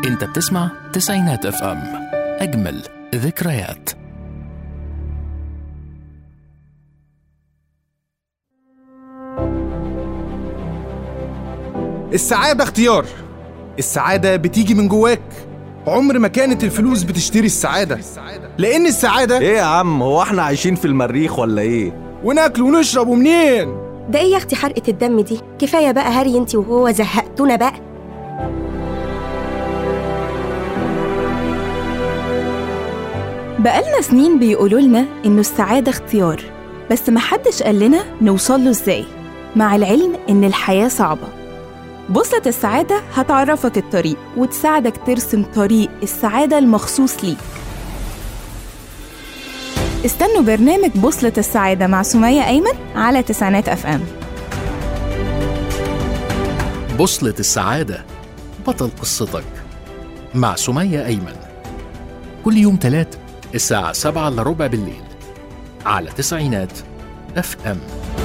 انت بتسمع تسعينات اف ام اجمل ذكريات السعادة اختيار السعادة بتيجي من جواك عمر ما كانت الفلوس بتشتري السعادة لأن السعادة ايه يا عم هو احنا عايشين في المريخ ولا ايه وناكل ونشرب ومنين ده ايه يا اختي حرقة الدم دي كفاية بقى هري انتي وهو زهقتونا بقى بقالنا سنين بيقولوا لنا إنه السعادة اختيار بس محدش قال لنا نوصل له إزاي مع العلم إن الحياة صعبة بوصلة السعادة هتعرفك الطريق وتساعدك ترسم طريق السعادة المخصوص ليك استنوا برنامج بوصلة السعادة مع سمية أيمن على تسعينات أف أم بوصلة السعادة بطل قصتك مع سمية أيمن كل يوم تلات الساعة سبعة إلا ربع بالليل على تسعينات اف ام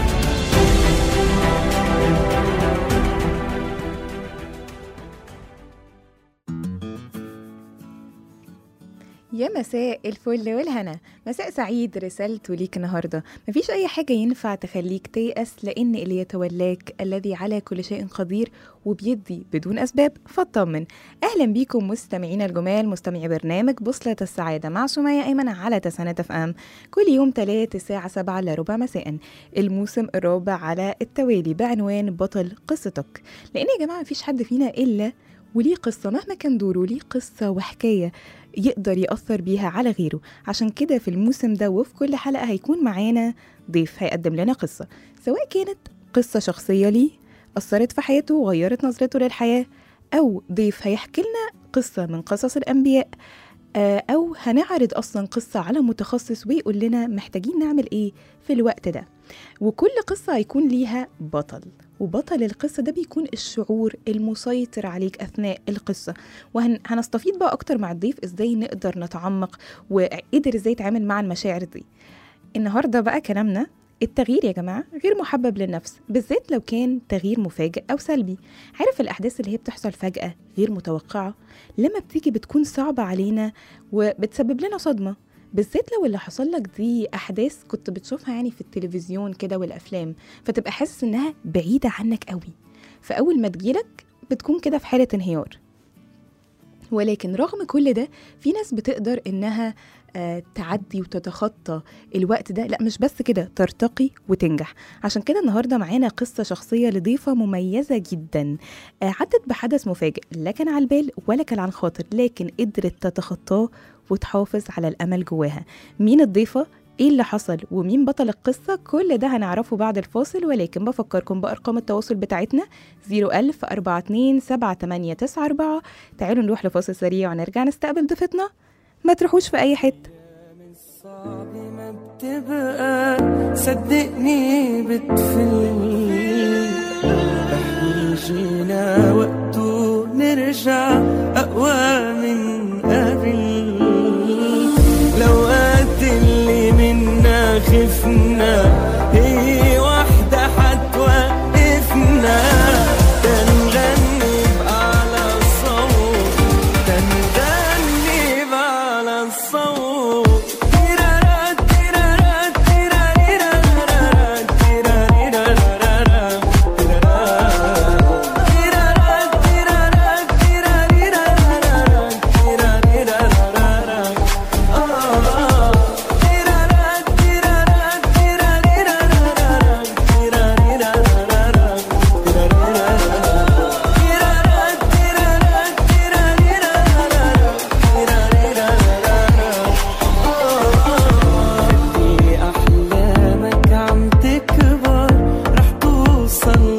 يا مساء الفل والهنا مساء سعيد رسالته ليك النهاردة مفيش أي حاجة ينفع تخليك تيأس لأن اللي يتولاك الذي على كل شيء قدير وبيدي بدون أسباب فاطمن أهلا بيكم مستمعينا الجمال مستمعي برنامج بوصلة السعادة مع سمية أيمن على تسعينات اف ام كل يوم تلات الساعة سبعة إلا ربع مساء الموسم الرابع على التوالي بعنوان بطل قصتك لأن يا جماعة مفيش حد فينا إلا وليه قصة مهما كان دوره ليه قصة وحكاية يقدر يأثر بيها على غيره عشان كده في الموسم ده وفي كل حلقة هيكون معانا ضيف هيقدم لنا قصة سواء كانت قصة شخصية ليه أثرت في حياته وغيرت نظرته للحياة أو ضيف هيحكي لنا قصة من قصص الأنبياء آه، أو هنعرض أصلا قصة على متخصص ويقول لنا محتاجين نعمل إيه في الوقت ده وكل قصة هيكون ليها بطل وبطل القصة ده بيكون الشعور المسيطر عليك أثناء القصة وهنستفيد بقى أكتر مع الضيف إزاي نقدر نتعمق وقدر إزاي يتعامل مع المشاعر دي النهاردة بقى كلامنا التغيير يا جماعة غير محبب للنفس بالذات لو كان تغيير مفاجئ أو سلبي عارف الأحداث اللي هي بتحصل فجأة غير متوقعة لما بتيجي بتكون صعبة علينا وبتسبب لنا صدمة بالذات لو اللي حصل لك دي أحداث كنت بتشوفها يعني في التلفزيون كده والأفلام فتبقى حاسس إنها بعيدة عنك قوي فأول ما تجيلك بتكون كده في حالة انهيار ولكن رغم كل ده في ناس بتقدر إنها آه، تعدي وتتخطى الوقت ده لا مش بس كده ترتقي وتنجح عشان كده النهارده معانا قصه شخصيه لضيفه مميزه جدا آه، عدت بحدث مفاجئ لا كان على البال ولا كان عن خاطر لكن قدرت تتخطاه وتحافظ على الامل جواها مين الضيفه ايه اللي حصل ومين بطل القصة كل ده هنعرفه بعد الفاصل ولكن بفكركم بأرقام التواصل بتاعتنا 01000 42 7894 تعالوا نروح لفاصل سريع ونرجع نستقبل ضيفتنا ما تروحوش في أي حتة صعب ما بتبقى صدقني بتفل احنا جينا وقته نرجع اقوى من قبل لو قد اللي منا خفنا هي وحدة حتوقفنا تنغني بأعلى صوت تنغني بأعلى الصوت تيرارا تيرارا تيراريرارارا تيراريرارارا تيرارا تيرارا تيراريرارارا تيراريرارارا آه تيرارا تيرارا تيراريرارارا تيراريرارارا أحلامك عم تكبر رح توصل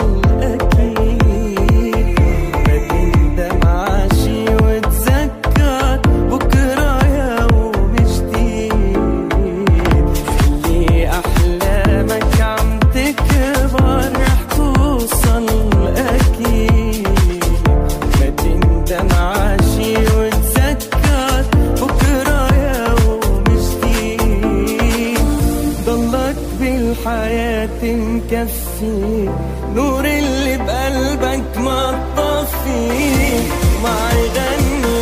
أكيد بتندم عاشي وتذكر بكرة يوم جديد خلي أحلامك عم تكبر رح توصل أكيد ما تندم عاشي وتذكر بكرة يوم جديد ضلك بالحياة مكفي نور اللي بقلبك ما تطفي معي غني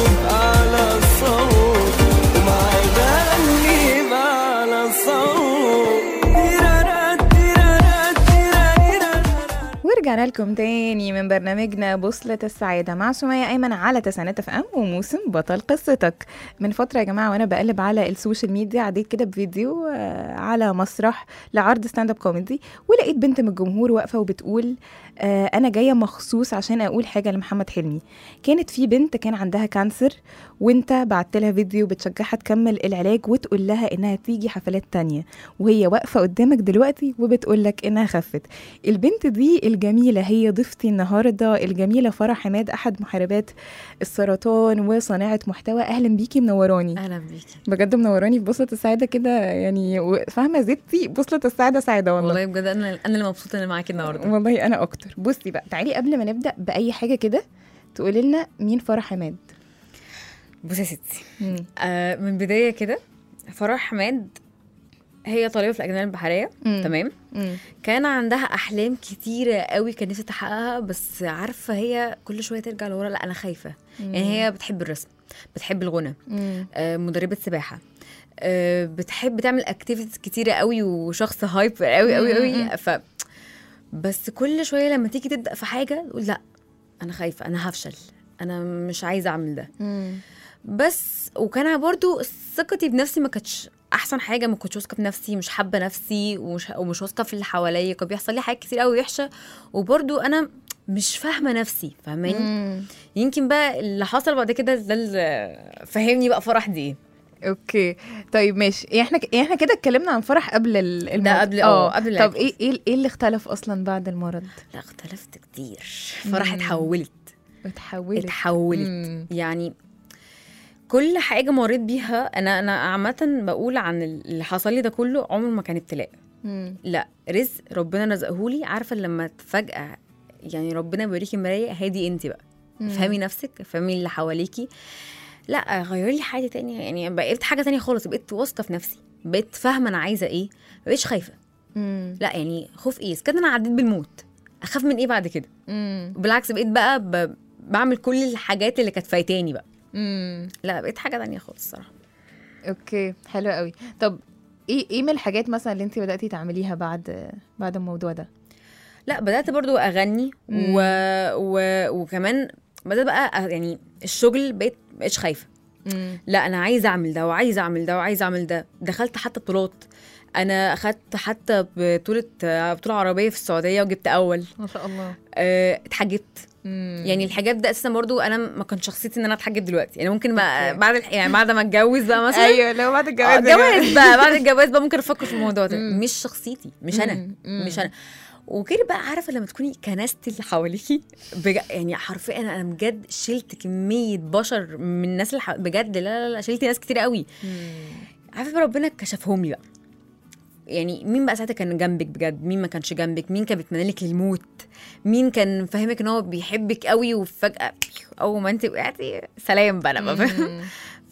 ورجعنا لكم تاني من برنامجنا بوصلة السعادة مع سمية أيمن على تسعينات اف ام وموسم بطل قصتك من فترة يا جماعة وأنا بقلب على السوشيال ميديا عديت كده بفيديو آه، على مسرح لعرض ستاند اب كوميدي ولقيت بنت من الجمهور واقفة وبتقول آه، أنا جاية مخصوص عشان أقول حاجة لمحمد حلمي كانت في بنت كان عندها كانسر وانت بعت لها فيديو بتشجعها تكمل العلاج وتقول لها انها تيجي حفلات تانية وهي واقفة قدامك دلوقتي وبتقول لك انها خفت البنت دي الجميلة هي ضيفتي النهاردة الجميلة فرح حماد أحد محاربات السرطان وصانعة محتوى أهلا بيكي منوراني اهلا بيكي بجد منوراني ببوصلة السعادة كده يعني و- فاهمة زدتي بوصلة السعادة سعادة والله والله بجد انا انا اللي مبسوطه اني معاكي النهارده والله أنا أكتر بصي بقى تعالي قبل ما نبدأ بأي حاجة كده تقولي لنا مين فرح حماد بصي يا ستي آه من بدايه كده فرح حماد هي طالبه في الاجنبيه البحريه مم. تمام مم. كان عندها احلام كتيره قوي كان نفسها تحققها بس عارفه هي كل شويه ترجع لورا لا انا خايفه يعني هي بتحب الرسم بتحب الغنى مم. آه مدربه سباحه آه بتحب تعمل اكتيفيتيز كتيره قوي وشخص هايبر قوي قوي مم. قوي ف بس كل شويه لما تيجي تبدا في حاجه تقول لا انا خايفه انا هفشل انا مش عايزه اعمل ده مم. بس وكان برضو ثقتي بنفسي ما كانتش احسن حاجه ما كنتش واثقه بنفسي مش حابه نفسي ومش ومش واثقه في اللي حواليا كان بيحصل لي حاجات كتير قوي وحشه وبرضو انا مش فاهمه نفسي فاهماني مم. يمكن بقى اللي حصل بعد كده ده اللي فهمني بقى فرح دي ايه اوكي طيب ماشي يعني احنا يعني احنا كده اتكلمنا عن فرح قبل ال- المرض قبل- اه، قبل طب العلاج. ايه ايه ايه اللي اختلف اصلا بعد المرض لا اختلفت كتير فرح اتحولت اتحولت اتحولت مم. يعني كل حاجه مريت بيها انا انا عامه بقول عن اللي حصل لي ده كله عمره ما كان ابتلاء مم. لا رزق ربنا رزقهولي عارفه لما فجاه يعني ربنا بيوريكي مرايه هادي انت بقى مم. فهمي نفسك فهمي اللي حواليكي لا غيري لي حاجه تانية يعني بقيت حاجه تانية خالص بقيت واثقه في نفسي بقيت فاهمه انا عايزه ايه ما بقيتش خايفه مم. لا يعني خوف ايه كده انا عديت بالموت اخاف من ايه بعد كده مم. بالعكس بقيت بقى ب... بعمل كل الحاجات اللي كانت فايتاني بقى مم. لا بقيت حاجه تانية خالص الصراحه اوكي حلو قوي طب ايه ايه من الحاجات مثلا اللي انت بداتي تعمليها بعد بعد الموضوع ده لا بدات برضو اغني مم. و... و... وكمان بدات بقى أ- يعني الشغل بقيت بقيتش خايفه مم. لا انا عايزه اعمل ده وعايزه اعمل ده وعايزه اعمل ده دخلت حتى بطولات انا اخدت حتى بطوله بطوله عربيه في السعوديه وجبت اول ما شاء الله أه، اتحجبت مم. يعني الحجاب ده اساسا برضو انا ما كان شخصيتي ان انا اتحجب دلوقتي يعني ممكن بقى أوكي. بعد الح... يعني بعد ما اتجوز بقى مثلا ايوه لو بعد آه، الجواز جواز بقى بعد الجواز بقى ممكن افكر في الموضوع ده مم. مش شخصيتي مش انا مم. مم. مش انا وغير بقى عارفه لما تكوني كنستي اللي حواليكي بج... يعني حرفيا انا أنا بجد شلت كميه بشر من الناس اللي حو... بجد لا لا لا شلت ناس كتير قوي عارفه بقى ربنا كشفهم لي بقى يعني مين بقى ساعتها كان جنبك بجد مين ما كانش جنبك مين كان بيتمنى لك الموت مين كان فاهمك ان هو بيحبك قوي وفجاه اول ما انت وقعتي سلام بقى انا بقى فاهم مم.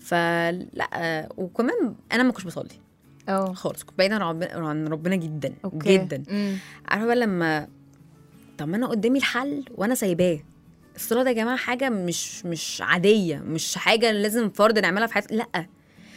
فلا وكمان انا ما كنتش بصلي اه خالص كنت بعيده عن ربنا عن ربنا جدا اوكي جدا مم. عارفه بقى لما طب ما انا قدامي الحل وانا سايباه الصلاه ده يا جماعه حاجه مش مش عاديه مش حاجه لازم فرض نعملها في حياتنا لا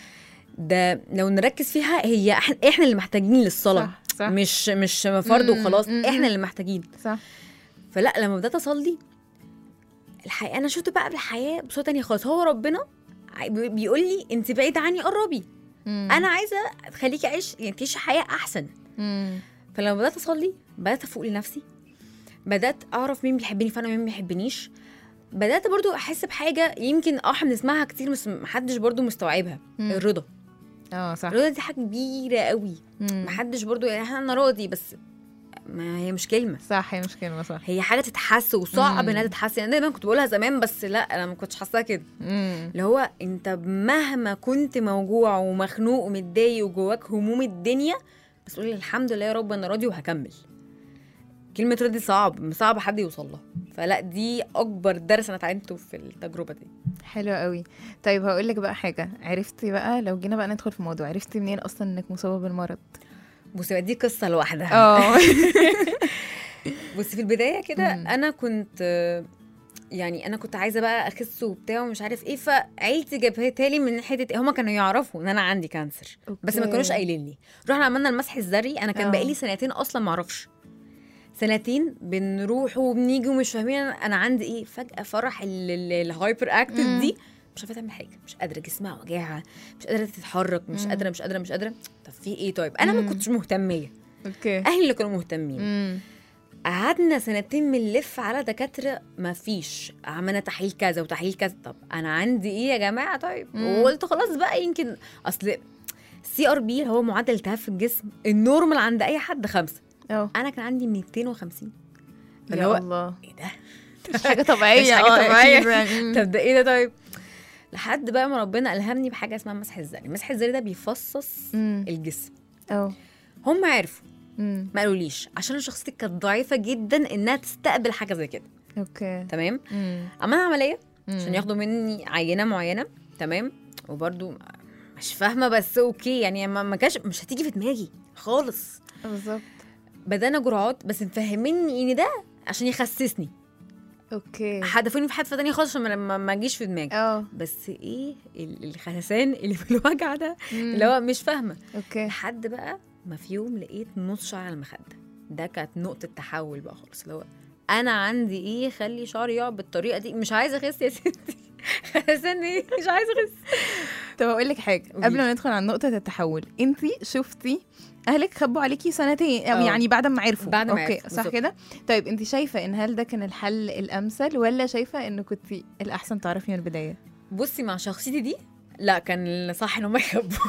ده لو نركز فيها هي إح- احنا اللي محتاجين للصلاه صح صح مش مش فرض مم، وخلاص مم، احنا مم. اللي محتاجين صح فلا لما بدات اصلي الحقيقه انا شفت بقى بالحياه بصوره تانية خالص هو ربنا عاي- بي- بيقول لي انت بعيده عني قربي مم. انا عايزه اخليكي عيش يعني تعيشي حياه احسن مم. فلما بدات اصلي بدات افوق لنفسي بدات اعرف مين بيحبني فانا ومين ما بيحبنيش بدات برضو احس بحاجه يمكن اه احنا بنسمعها كتير بس محدش برضو مستوعبها مم. الرضا اه صح الرضا دي حاجه كبيره قوي مم. محدش برضو يعني إحنا انا راضي بس ما هي مش كلمه صح هي مش كلمه صح هي حاجه تتحس وصعب مم. انها تتحس يعني دايما كنت بقولها زمان بس لا انا ما كنتش حاساها كده مم. اللي هو انت مهما كنت موجوع ومخنوق ومتضايق وجواك هموم الدنيا بس قولي الحمد لله يا رب انا راضي وهكمل كلمة رضي صعب صعب حد يوصل لها فلا دي اكبر درس انا اتعلمته في التجربة دي حلو قوي طيب هقول لك بقى حاجه عرفتي بقى لو جينا بقى ندخل في الموضوع عرفتي منين اصلا انك مصابه بالمرض بصي بقى دي قصة لوحدها اه بصي في البداية كده مم. انا كنت آه، يعني انا كنت عايزه بقى اخس وبتاع ومش عارف ايه فعيلتي جابتها لي من حته هما كانوا يعرفوا ان انا عندي كانسر بس ما أوكي. كانوش قايلين لي رحنا عملنا المسح الذري انا كان آه. بقالي سنتين اصلا ما اعرفش سنتين بنروح وبنيجي ومش فاهمين انا عندي ايه فجاه فرح ال- ال- الهايبر اكتف مم. دي مش عارفه تعمل حاجه مش قادره جسمها وجاعه مش قادره تتحرك مش مم. قادره مش قادره مش قادره طب في ايه طيب انا ما مم. كنتش مهتميه اوكي اهلي اللي كانوا مهتمين امم قعدنا سنتين بنلف على دكاتره ما فيش عملنا تحليل كذا وتحليل كذا طب انا عندي ايه يا جماعه طيب مم. وقلت خلاص بقى يمكن اصل سي ار بي اللي هو معدل التهاب في الجسم النورمال عند اي حد خمسة اه انا كان عندي 250 اللي يا هو الله ايه ده مش حاجه طبيعيه مش حاجة آه، طبيعية. أكيد يعني. مم. طب ده ايه ده طيب لحد بقى ما ربنا الهمني بحاجه اسمها مسح الزري مسح الزري ده بيفصص مم. الجسم اه هم عرفوا مم. ما قالوليش عشان أنا شخصيتي كانت ضعيفه جدا انها تستقبل حاجه زي كده اوكي تمام مم. عملنا عمليه عشان مم. ياخدوا مني عينه معينه تمام وبرده مش فاهمه بس اوكي يعني ما ما كانش مش هتيجي في دماغي خالص بالظبط بدانا جرعات بس مفهميني ان ده عشان يخسسني اوكي هدفوني في حته تانية خالص عشان ما- ما ما اجيش في دماغي اه بس ايه ال- الخسسان اللي في الوجع ده مم. اللي هو مش فاهمه اوكي لحد بقى ما في يوم لقيت نص شعر على المخده ده كانت نقطه تحول بقى خالص اللي هو انا عندي ايه خلي شعري يقع بالطريقه دي مش عايزه اخس يا ستي خسسان ايه مش عايزه اخس طب اقول لك حاجه قولي. قبل ما ندخل على نقطه التحول انت شفتي اهلك خبوا عليكي سنتين او اه. يعني بعد ما عرفوا بعد ما اوكي عرفوا، صح بالظبط. كده طيب انت شايفه ان هل ده كان الحل الامثل ولا شايفه انه كنت الاحسن تعرفي من البدايه بصي مع شخصيتي دي لا كان صح ان هم يخبوا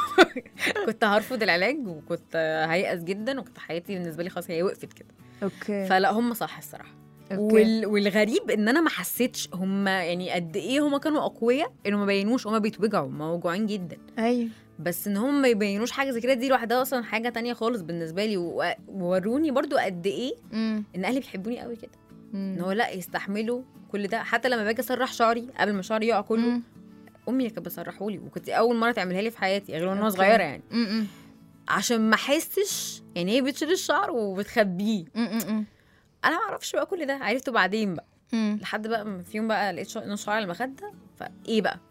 كنت هرفض العلاج وكنت هيأس جدا وكنت حياتي بالنسبه لي خلاص هي وقفت كده اوكي فلا هم صح الصراحه اوكي وال... والغريب ان انا ما حسيتش هم يعني قد ايه هم كانوا اقوياء انه ما بينوش هم بيتوجعوا موجوعين جدا ايوه بس ان هم ما يبينوش حاجه زي كده دي لوحدها اصلا حاجه تانية خالص بالنسبه لي و- ووروني برضو قد ايه امم ان اهلي بيحبوني قوي كده ان هو لا يستحملوا كل ده حتى لما باجي اسرح شعري قبل ما شعري يقع كله مم. امي اللي كانت بتسرحه لي وكنت اول مره تعملها لي في حياتي غير وانا أوكي. صغيره يعني امم عشان ما احسش يعني هي بتشيل الشعر وبتخبيه امم انا ما اعرفش بقى كل ده عرفته بعدين بقى امم لحد بقى ما في يوم بقى لقيت شع- نص شعر على المخده فايه بقى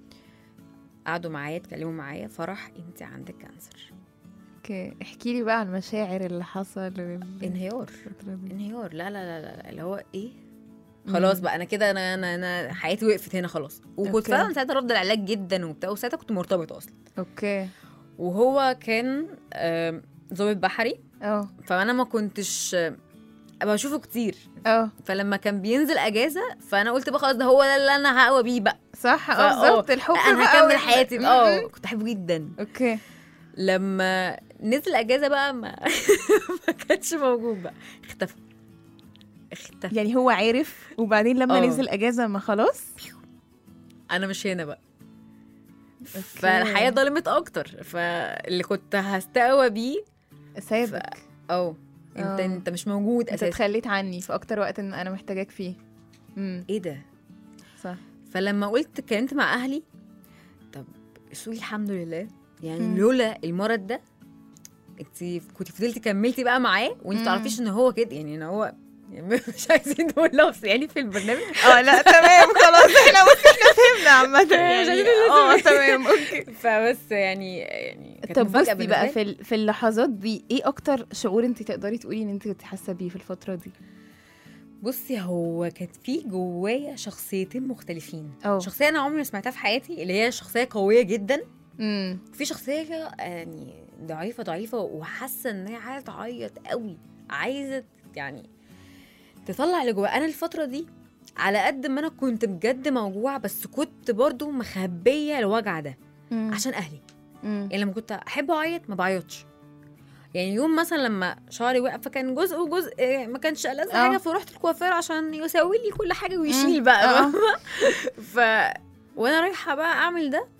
قعدوا معايا اتكلموا معايا فرح انت عندك كانسر اوكي احكي لي بقى عن المشاعر اللي حصل وال- انهيار الفترة دي. انهيار لا لا لا لا اللي هو ايه خلاص بقى انا كده انا انا انا حياتي وقفت هنا خلاص وكنت أوكي. فعلا ساعتها رافضه العلاج جدا وبتاع وساعتها كنت مرتبطه اصلا اوكي وهو كان آم، ضابط بحري اه فانا ما كنتش آم، بشوفه كتير اه فلما كان بينزل اجازه فانا قلت بقى خلاص ده هو ده اللي انا هقوى بيه بقى صح فا- اه بالظبط آه، الحب لا، انا بقى هكمل وال- حياتي م- اه م. كنت احبه جدا اوكي لما نزل اجازه بقى ما, ما كانش موجود بقى اختفى اختفى يعني هو عارف وبعدين لما اه. نزل اجازه ما خلاص انا مش هنا بقى فالحياه ظلمت اكتر فاللي كنت هستقوى بيه سابك اه انت اه. انت مش موجود انت اساسا اتخليت عني في اكتر وقت ان انا محتاجاك فيه امم ايه ده صح فلما قلت اتكلمت مع اهلي طب سوري الحمد لله يعني مم. لولا المرض ده انت كنت فضلتي كملتي بقى معاه وانت مم. تعرفيش ان هو كده يعني ان هو يعني مش عايزين نقول لفظ يعني في البرنامج اه لا تمام خلاص احنا بص احنا فهمنا عامة مش يعني عايزين اه تمام اوكي فبس يعني يعني كانت طب مفاجأة بصي بقى بالنسبة في ال- في اللحظات دي ايه اكتر شعور انت تقدري تقولي ان انت كنت حاسه بيه في الفتره دي بصي هو كانت في جوايا شخصيتين مختلفين اه شخصيه انا عمري ما سمعتها في حياتي اللي هي شخصيه قويه جدا امم في شخصيه كده يعني ضعيفه ضعيفه وحاسه ان هي عايزه تعيط قوي عايزه يعني تطلع اللي جواها انا الفتره دي على قد ما انا كنت بجد موجوعه بس كنت برضو مخبيه الوجع ده عشان اهلي يعني لما كنت احب اعيط ما بعيطش يعني يوم مثلا لما شعري وقع فكان جزء وجزء إيه، ما كانش ألذ اه. حاجه فرحت الكوافير عشان يسوي لي كل حاجه ويشيل بقى اه. ف وانا رايحه بقى اعمل ده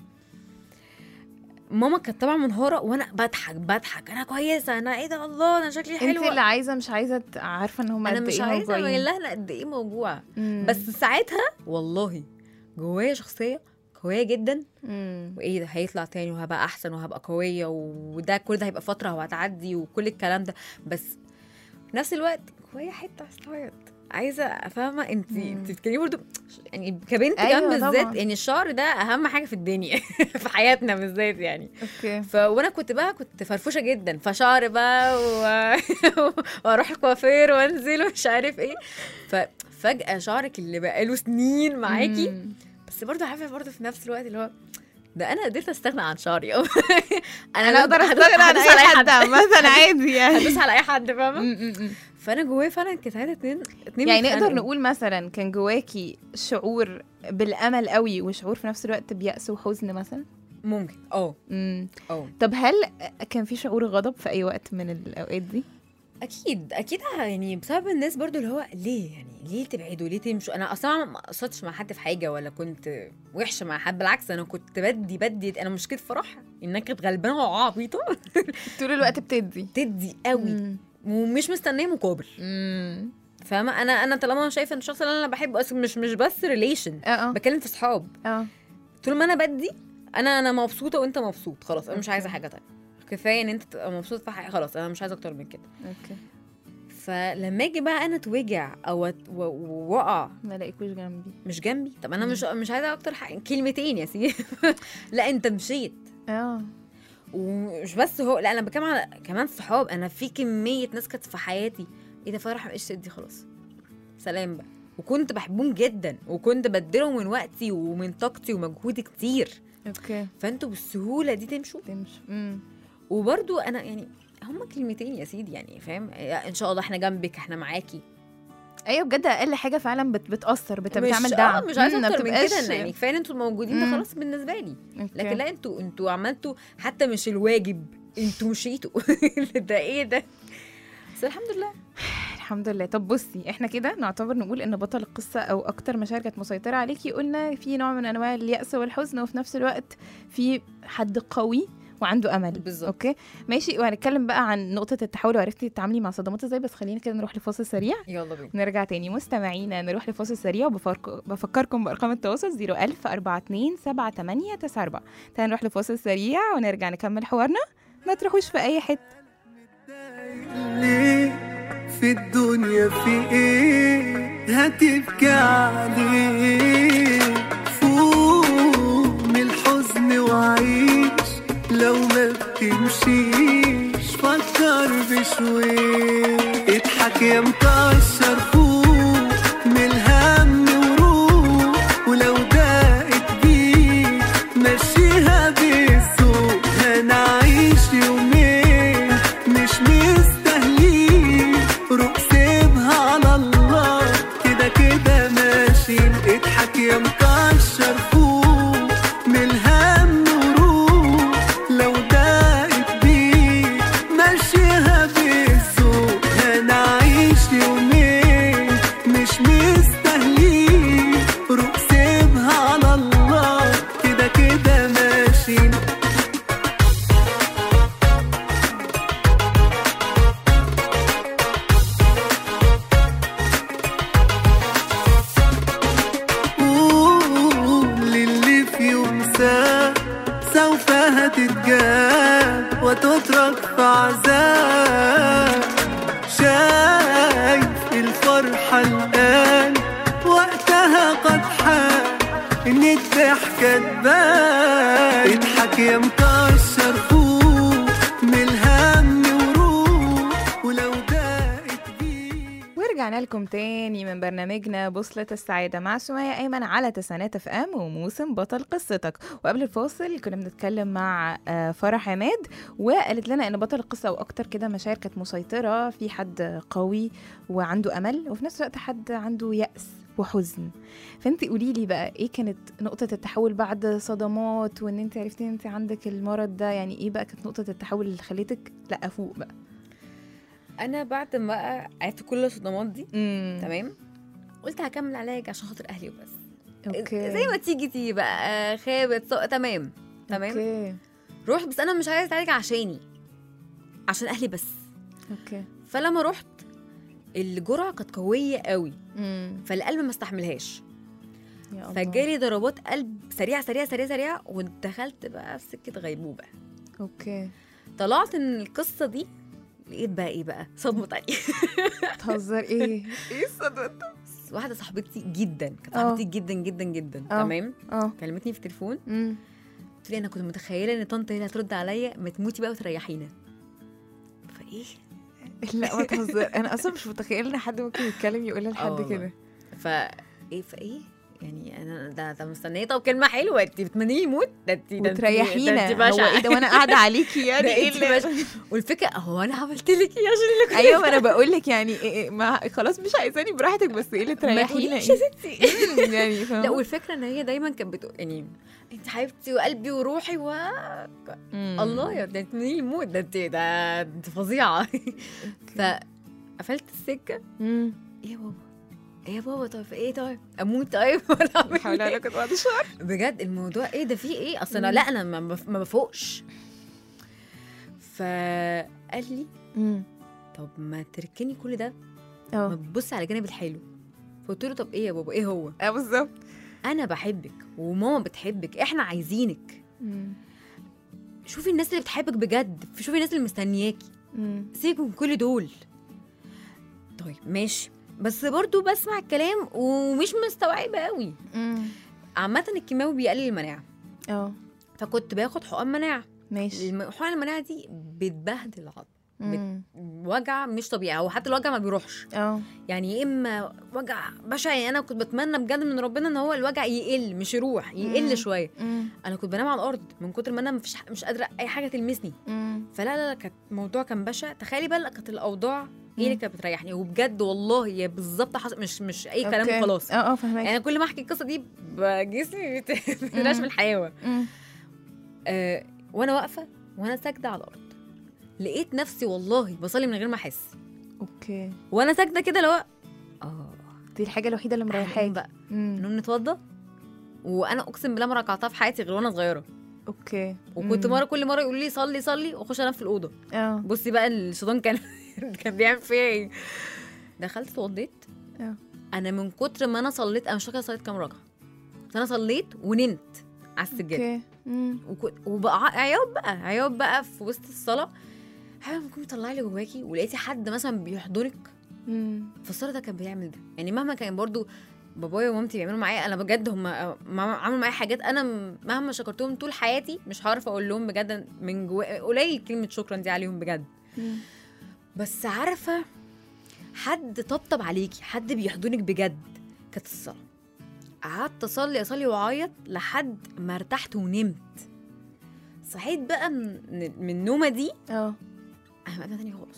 ماما كانت طبعا منهاره وانا بضحك بضحك انا كويسه انا ايه ده الله انا شكلي انت حلوه اللي عايزه مش عايزه ت- عارفه ان هم انا قد مش ايه عايزه موجوعين. ابين لها انا قد ايه موجوعه مم. بس ساعتها والله جوايا شخصيه قويه جدا مم. وايه ده هيطلع تاني وهبقى احسن وهبقى قويه وده كل ده هيبقى فتره وهتعدي وكل الكلام ده بس في نفس الوقت جوايا حته عايز تعيط عايزه فاهمه انت مم. انت بتتكلمي برضه يعني كبنت أيوة أيوة بالذات طبعاً. يعني الشعر ده اهم حاجه في الدنيا في حياتنا بالذات يعني اوكي ف وانا كنت بقى كنت فرفوشه جدا فشعر بقى و... واروح الكوافير وانزل ومش عارف ايه ففجاه شعرك اللي بقاله سنين معاكي مم. بس برضه عارفه برضه في نفس الوقت اللي هو ده انا قدرت استغنى عن شعري انا انا اقدر هدوس- استغنى عن هدوس اي على حد عامه عادي يعني هدوس على اي حد فاهمه م- م- م. فانا جوايا فعلا كانت ساعتها اتنين اتنين يعني نقدر بيتخانقوا. نقول مثلا كان جواكي شعور بالامل قوي وشعور في نفس الوقت بيأس وحزن مثلا ممكن اه امم اه طب هل كان في شعور غضب في اي وقت من الاوقات دي اكيد اكيد يعني بسبب الناس برضو اللي هو ليه يعني ليه تبعدوا ليه تمشوا انا اصلا ما قصدتش مع حد في حاجه ولا كنت وحشه مع حد بالعكس انا كنت بدي بدي انا مشكله فرح انها كانت غلبانه وعبيطه طول الوقت بتدي تدي قوي مم. ومش مستنيه مقابل مم. فاهمه انا انا طالما شايفه ان الشخص اللي انا بحبه اصلا مش مش بس ريليشن اه اه بتكلم في صحاب اه طول ما انا بدي انا انا مبسوطه وانت مبسوط خلاص انا مش أوكي. عايزه حاجه تانية كفايه ان انت تبقى مبسوط في حاجه خلاص انا مش عايزه اكتر من كده اوكي فلما اجي بقى انا اتوجع او أت- و- و- واقع ما الاقيكوش جنبي مش جنبي طب انا مش مش عايزه اكتر حاجة. كلمتين يا سيدي لا انت مشيت اه ومش بس هو لا انا بتكلم على كمان صحاب انا في كميه ناس كانت في حياتي ايه ده فرح مبقاش تدي خلاص سلام بقى وكنت بحبهم جدا وكنت بديلهم من وقتي ومن طاقتي ومجهودي كتير اوكي فانتوا بالسهوله دي تمشوا تمشي امم وبرضو انا يعني هما كلمتين يا سيدي يعني فاهم ان شاء الله احنا جنبك احنا معاكي ايوه بجد اقل حاجه فعلا بت بتاثر بت مش بتعمل آه دعم مش عايزه مم، ما اكتر من بتبقاش- كده إن يعني كفايه ان انتوا موجودين ده مم. خلاص بالنسبه لي أوكي. لكن لا انتوا انتوا عملتوا حتى مش الواجب انتوا مشيتوا ده ايه ده بس الحمد لله الحمد لله طب بصي احنا كده نعتبر نقول ان بطل القصه او اكتر مشاعر كانت مسيطره عليكي قلنا في نوع من انواع اليأس والحزن وفي نفس الوقت في حد قوي وعنده امل بالظبط. اوكي ماشي وهنتكلم بقى عن نقطه التحول وعرفتي تتعاملي مع صدمات ازاي بس خلينا كده نروح لفاصل سريع يلا بينا نرجع تاني مستمعينا نروح لفاصل سريع وبفرق- بفكركم بارقام التواصل 01000 42 78 94 تعالوا نروح لفاصل سريع ونرجع نكمل حوارنا ما تروحوش في اي حته ليه في الدنيا في ايه هتبكي عليه فوق من الحزن وعيش لو ما بتمشيش فكر بشويش اضحك يا مكشر فوق من الهم وروح ولو ضاقت بيك مشيها بالذوق هنعيش يومين مش مستاهلين روح سيبها على الله كده كده ماشيين اضحك يا مكشر فوق من الهم وروح لو ضاقت بيك مشيها بالذوق هنعيش يومين مش مستاهلين روح سيبها على الله كده كده ماشيين قول اللي في يوم ساعة سوف هتتجاب وتترك في عذاب شايف الفرحة الآن وقتها قد حان إن الضحكة تبان اضحك يا مكشر فوق من الهم وروح ولو ضاقت بيك ورجعنا لكم تاني من برنامجنا بوصلة السعادة مع سمية أيمن على تسعينات اف ام وموسم بطل قصتك وقبل الفاصل كنا بنتكلم مع آه، فرح عماد وقالت لنا ان بطل القصة او اكتر كده مشاعر كانت مسيطرة في حد قوي وعنده امل وفي نفس الوقت حد عنده يأس وحزن فانت قولي لي بقى ايه كانت نقطة التحول بعد صدمات وان انت عرفتي ان انت عندك المرض ده يعني ايه بقى كانت نقطة التحول اللي خليتك لا افوق بقى انا بعد ما بقى عرفت كل الصدمات دي امم تمام قلت هكمل علاج عشان خاطر اهلي وبس اوكي زي ما تيجي تيجي بقى آه، خابت سق- تمام تمام اوكي روح بس انا مش عايزه اتعالج عشاني عشان اهلي بس اوكي فلما رحت الجرعه كانت قويه قوي امم فالقلب ما استحملهاش يا الله. فجالي ضربات قلب سريعه سريعه سريعه سريعه ودخلت بقى في سكه غيبوبه اوكي طلعت ان القصه دي لقيت بقى ايه بقى صدمه تانية تهزر ايه ايه الصدمه ده؟ واحده صاحبتي جدا كانت اه. صاحبتي جدا جدا جدا اه. تمام اه كلمتني في التليفون أمم. قلت لي انا كنت متخيله ان طنط هي اللي هترد عليا ما تموتي بقى وتريحينا فايه لا ما تهزر انا اصلا مش متخيله ان حد ممكن يتكلم يقول اه لحد والله. كده ف ايه فايه يعني انا ده ده مستنيه طب كلمه حلوه انت بتمنيني يموت ده انت ده انت- ده وتريحينا انت هو بشعة. ايه ده وانا قاعده عليكي يعني ده ايه انت اللي بشعة. والفكره هو انا عملت لك ايه عشان اللي ايوه ما انا بقول لك يعني إيه إيه ما خلاص مش عايزاني براحتك بس ايه اللي ما تريحينا تقوليش يا إيه؟ ستي أمم، يعني فاهمة؟ لا والفكره ان هي دايما كانت بتقول يعني انت حبيبتي وقلبي وروحي و أمم. الله يا ده انت منين الموت ده انت ده انت فظيعه فقفلت السكه أمم. ايه يا بابا ايه يا بابا طيب ايه طيب اموت طيب ولا اعمل بحاول إيه؟ اقول لك بعد شهر بجد الموضوع ايه ده فيه ايه اصل انا مم. لا انا ما بف- ما بفوقش فقال لي طب ما تركني كل ده ما اه تبص على الجانب الحلو فقلت له طب ايه يا بابا ايه هو اه بالظبط انا بحبك وماما بتحبك احنا عايزينك أمم. شوفي الناس اللي بتحبك بجد شوفي الناس اللي مستنياكي أمم. سيبك من كل دول طيب ماشي بس برضو بسمع الكلام ومش مستوعبه قوي أمم. عامه الكيماوي بيقلل المناعه اه فكنت باخد حقن مناعه ماشي الم- حقن المناعه دي بتبهدل العظم أمم. وجع مش طبيعي هو حتى الوجع ما بيروحش اه يعني يا اما وجع بشع يعني انا كنت بتمنى بجد من ربنا ان هو الوجع يقل مش يروح مم. يقل شويه أمم. انا كنت بنام على الارض من كتر ما انا مفيش مش قادره اي حاجه تلمسني أمم. فلا لا لا كانت الموضوع كان بشع تخيلي بقى كانت الاوضاع هي اللي مم. كانت بتريحني وبجد والله هي بالظبط حصل مش مش اي كلام أوكي. وخلاص اه اه فهمك يعني كل ما احكي القصه دي ب- جسمي بت- بترعش مم. من الحيوه أمم. آه وانا واقفه وانا ساجده على الارض لقيت نفسي والله بصلي من غير ما احس اوكي وانا ساجده كده لو اه دي الحاجه الوحيده اللي هنقوم مريحاك بقى أمم. نقوم نتوضى وانا اقسم بالله ما ركعتها في حياتي غير وانا صغيره اوكي وكنت أمم. مره كل مره يقولوا لي صلي صلي واخش انام في الاوضه اه بصي بقى الشيطان كان كان بيعمل فيا ايه دخلت اتوضيت اه. انا من كتر ما انا صليت انا مش فاكره صليت كام ركعه بس انا صليت ونمت على السجاده اوكي أمم. وكنت وبقى ع- عياط بقى عياط بقى في وسط الصلاه حاجه ممكن تطلعي اللي جواكي ولقيتي حد مثلا بيحضنك أمم. فالصلاه ده كان بيعمل ده يعني مهما كان برضو بابايا ومامتي بيعملوا معايا انا بجد هم عملوا معايا حاجات انا م- مهما شكرتهم طول حياتي مش هعرف اقول لهم بجد من جوا قليل كلمه شكرا دي عليهم بجد أمم. بس عارفه حد طبطب عليكي حد بيحضنك بجد كانت الصلاه قعدت اصلي اصلي واعيط لحد ما ارتحت ونمت صحيت بقى من من النومه دي اه انا بقى تاني خالص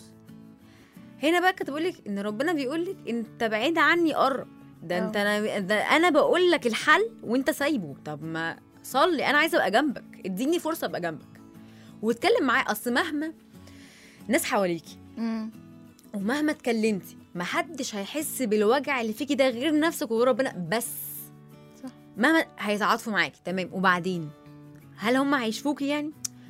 هنا بقى كانت بقول لك ان ربنا بيقول لك انت بعيد عني قرب ده انت انا ده انا بقول لك الحل وانت سايبه طب ما صلي انا عايزه ابقى جنبك اديني فرصه ابقى جنبك واتكلم معايا اصل مهما ناس حواليكي أمم. ومهما اتكلمتي محدش هيحس بالوجع اللي فيكي ده غير نفسك وغير ربنا بس صح. مهما هيتعاطفوا معاكي تمام وبعدين هل هم هيشفوكي يعني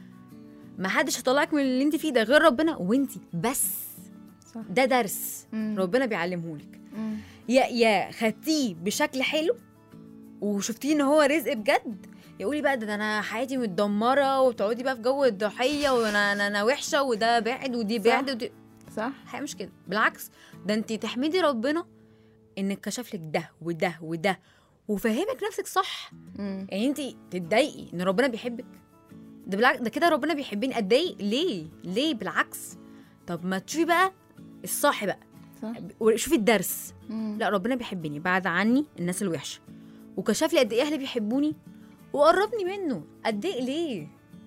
محدش هيطلعك من اللي انت فيه ده غير ربنا وانت بس صح. ده درس أمم. ربنا بيعلمهولك أمم. يا يا خدتيه بشكل حلو وشفتيه ان هو رزق بجد يقولي بقى ده انا حياتي متدمره وتقعدي بقى في جو الضحيه وانا انا, أنا وحشه وده بعد ودي صح. بعد ودي صح الحقيقه مش كده بالعكس ده انت تحمدي ربنا انك كشف لك ده وده وده وفهمك نفسك صح أمم. يعني انت تتضايقي ان ربنا بيحبك ده بالعكس ده كده ربنا بيحبني اتضايق ليه ليه بالعكس طب ما تشوفي بقى الصح بقى صح شوفي الدرس أمم. لا ربنا بيحبني بعد عني الناس الوحشه وكشف لي قد ايه اهلي بيحبوني وقربني منه قد ايه ليه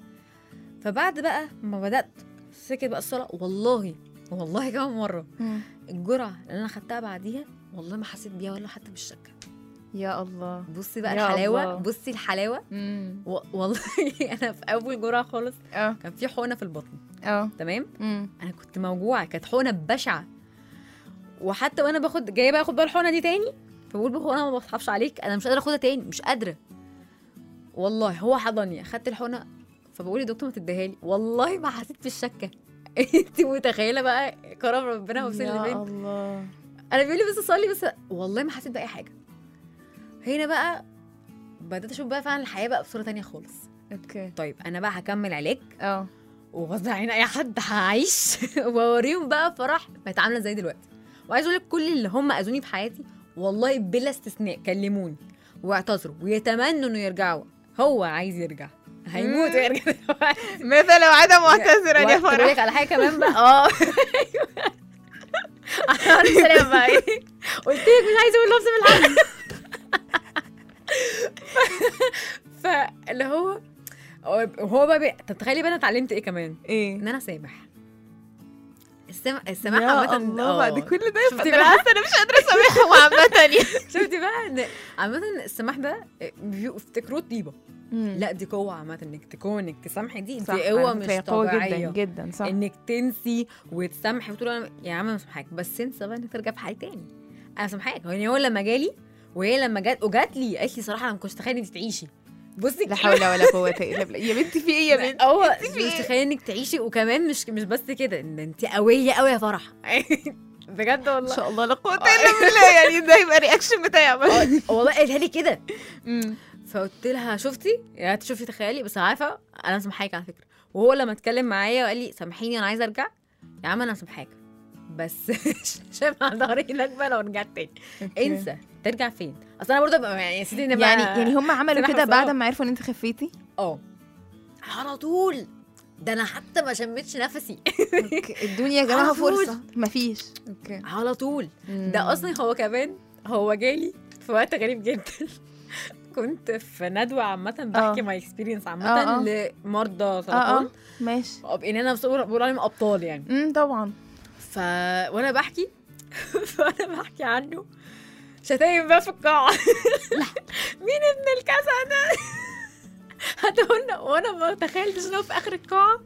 فبعد بقى ما بدات سكت بقى الصلاه والله والله كمان مره أمم. الجرعه اللي انا خدتها بعديها والله ما حسيت بيها ولا حتى بالشكه يا الله بصي بقى يا الحلاوه الله. بصي الحلاوه أمم. و... والله انا في اول جرعه خالص اه كان في حقنه في البطن اه تمام أمم. انا كنت موجوعه كانت حقنه بشعه وحتى وانا باخد جايه بقى اخد بقى الحقنه دي تاني فبقول له هو انا ما بصحبش عليك انا مش قادره اخدها تاني مش قادره والله هو حضني اخدت الحقنه فبقول للدكتور ما تديها لي والله ما حسيت بالشكه انت متخيله بقى كرم ربنا وصل يا لفين الله انا بيقول لي بس صلي بس والله ما حسيت باي حاجه هنا بقى بدات اشوف بقى فعلا الحياه بقى بصوره تانية خالص اوكي طيب انا بقى هكمل علاج اه وغصب عن اي حد هعيش واوريهم بقى فرح بقت عامله ازاي دلوقتي وعايز اقول لك كل اللي هم اذوني في حياتي والله بلا استثناء كلموني واعتذروا ويتمنوا انه يرجعوا هو عايز يرجع هيموت ويرجع دلوقتي ماذا لو عاد معتذرا يا وأقول فرح لك على حاجه كمان بقى اه انا السلام بقى إيه؟ قلت لك مش عايزه اقول لفظ من الحل فاللي هو هو بقى بي... طب تخيلي بقى انا اتعلمت ايه كمان ايه ان انا سامح السم... السماح يا عامة الله آه. بعد كل ده شفتي يبقى بقى؟ انا حاسه انا مش قادره اسامحهم عامه يعني شفتي بقى ان عامة السماح ده بيفتكروه طيبة لا دي قوة عامة انك تكون انك تسامحي دي صح دي قوة على مش فكرة قوة طبيعية جدا جدا صح انك تنسي وتسامحي وتقولي أنا- يا عم انا مسامحاك بس انسى بقى انك ترجع في حال تاني انا مسامحاك يعني هو لما جالي وهي لما جات وجات لي قالت لي صراحه انا ما كنتش متخيله انك تعيشي بصي لا حول ولا قوه الا بالله يا بنتي في ايه يا بنتي هو في مش إيه؟ متخيله انك تعيشي وكمان مش مش بس كده ان انت قويه قوي يا فرح بجد ان والله شاء الله لا قوه الا بالله يعني ده يبقى رياكشن بتاعي عامة. والله قالها لي كده أمم. فقلت لها شفتي يا تشوفي تخيلي بس عارفه انا مسامحاك على فكره وهو لما اتكلم معايا وقال لي سامحيني انا عايزه ارجع يا عم انا مسامحاك بس شايف على ظهري هناك بقى لو رجعت تاني أوكي. انسى ترجع فين اصل انا برضه ببقى يعني يا سيدي نبقى يعني يعني هم عملوا سلاح كده وصواب. بعد ما عرفوا ان انت خفيتي اه على طول ده انا حتى ما شمتش نفسي الدنيا يا جماعه على طول. فرصه مفيش اوكي على طول ده اصلا هو كمان هو جالي في وقت غريب جدا كنت في ندوه عامه بحكي آه. ماي اكسبيرينس آه، عامه آه. لمرضى اه سرطان اه ماشي بقينا انا بصور بقول عليهم ابطال يعني امم طبعا ف وانا بحكي فانا بحكي عنه شتايم بقى في القاعه مين ابن الكذا ده هتقولنا وانا ما تخيلتش ان هو في اخر القاعه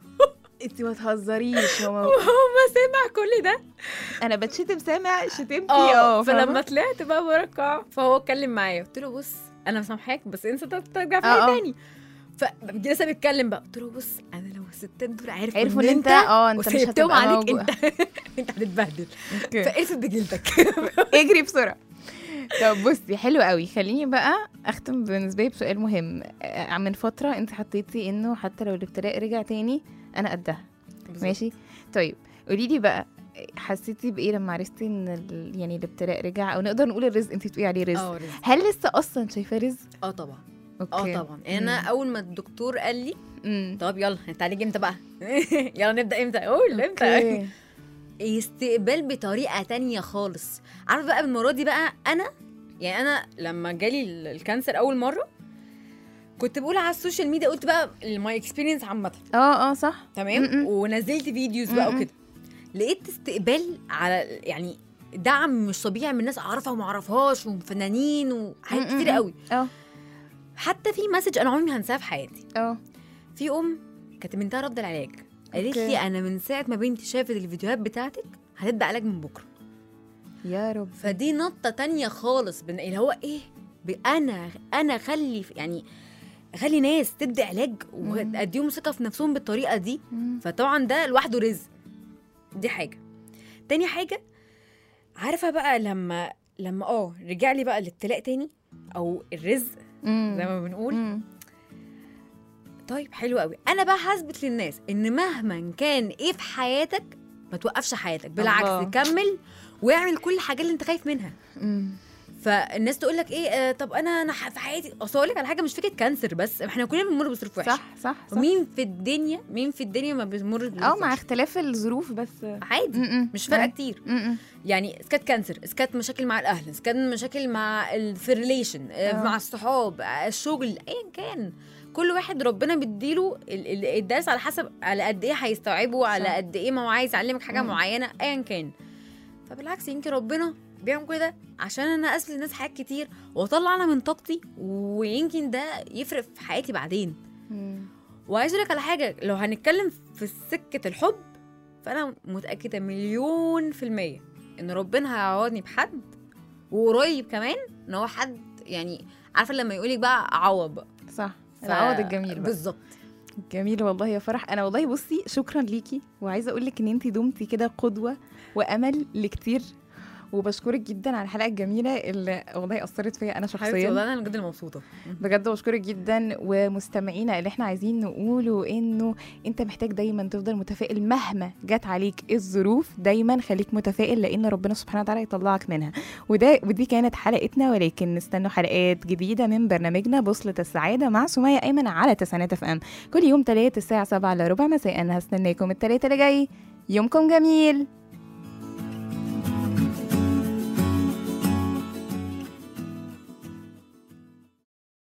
انت ما تهزريش هو وهو سمع كل ده انا بتشتم سامع شتمتي اه اه فلما فاهمة؟ طلعت بقى بره القاعه فهو اتكلم معايا قلت له بص انا مسامحاك بس انسى ترجع في اه، حاجه اه. تاني فلسه بيتكلم بقى قلت له بص انا لو الستات دول عرفوا عرفوا ان انت اه انت مش وسيبتهم هتبقى عليك موجود انت انت هتتبهدل اوكي. فقرفت بجلدك اجري بسرعه طب بصي حلو قوي خليني بقى اختم بالنسبه لي بسؤال مهم آه، من فتره انت حطيتي انه حتى لو الابتلاء رجع تاني انا قدها ماشي طيب قولي لي بقى حسيتي بايه لما عرفتي ان ال... يعني الابتلاء رجع او نقدر نقول الرزق انت بتقولي عليه رزق اه رزق. هل لسه اصلا شايفاه رزق اه طبعا اوكي اه طبعا يعني انا مم. اول ما الدكتور قال لي امم طب يلا انت عليك امتى بقى يلا نبدا امتى قول امتى اوكي استقبال بطريقه تانية خالص عارف بقى المره دي بقى انا يعني انا لما جالي ال- الكانسر اول مره كنت بقول على السوشيال ميديا قلت بقى ماي اكسبيرينس عامه اه اه صح تمام م-م. ونزلت فيديوز بقى م-م. وكده لقيت استقبال على يعني دعم مش طبيعي من ناس اعرفها وما اعرفهاش وفنانين وحاجات م-م. كتير قوي اه حتى في مسج انا عمري ما هنساها في حياتي اه في ام كانت بنتها رافضه العلاج قالت أوكي. لي انا من ساعه ما بنتي شافت الفيديوهات بتاعتك هتبدا علاج من بكره يا رب فدي نطه تانية خالص بن... اللي هو ايه ب- انا انا خلي يعني خلي ناس تبدا علاج واديهم ثقه في نفسهم بالطريقه دي مم. فطبعا ده لوحده رزق دي حاجه تاني حاجه عارفه بقى لما لما اه رجع لي بقى الابتلاء تاني او الرزق مم. زي ما بنقول مم. طيب حلو قوي انا بقى هثبت للناس ان مهما كان ايه في حياتك ما توقفش حياتك بالعكس الله. كمل واعمل كل الحاجات اللي انت خايف منها مم. فالناس تقول لك ايه آه طب انا انا ح- في حياتي اصل اقول لك على حاجه مش فكره كانسر بس احنا كلنا بنمر بظروف وحشه صح صح صح مين في الدنيا مين في الدنيا ما بيمر بظروف اه مع وحشة؟ اختلاف الظروف بس عادي م-م. مش فارقه آه. كتير م-م. يعني اسكات كانسر اسكات مشاكل مع الاهل اسكات مشاكل مع ال- في الريليشن آه. مع الصحاب آه، الشغل ايا كان كل واحد ربنا بيديله ال- ال- الدرس على حسب على قد ايه هيستوعبه على صح. قد ايه ما هو عايز يعلمك حاجه مم. معينه ايا كان فبالعكس يمكن ربنا بيعمل كده عشان انا اسل الناس حاجات كتير واطلع انا من طاقتي ويمكن ده يفرق في حياتي بعدين مم. وعايز اقول لك على حاجه لو هنتكلم في سكه الحب فانا متاكده مليون في الميه ان ربنا هيعوضني بحد وقريب كمان ان هو حد يعني عارفه لما يقولك بقى عوض بقى صح ف- العوض الجميل بقى بالظبط جميل والله يا فرح انا والله بصي شكرا ليكي وعايزه اقول لك ان انت دمتي كده قدوه وامل لكتير وبشكرك جدا على الحلقه الجميله اللي والله اثرت فيا انا حبيبتي شخصيا والله انا بجد مبسوطه بجد بشكرك جدا ومستمعينا اللي احنا عايزين نقوله انه انت محتاج دايما تفضل متفائل مهما جت عليك الظروف دايما خليك متفائل لان ربنا سبحانه وتعالى يطلعك منها وده ودي كانت حلقتنا ولكن نستنوا حلقات جديده من برنامجنا بوصله السعاده مع سميه ايمن على تسعينات اف ام كل يوم تلات الساعه 7 الا ربع مساء هستناكم التلاتة اللي جاي يومكم جميل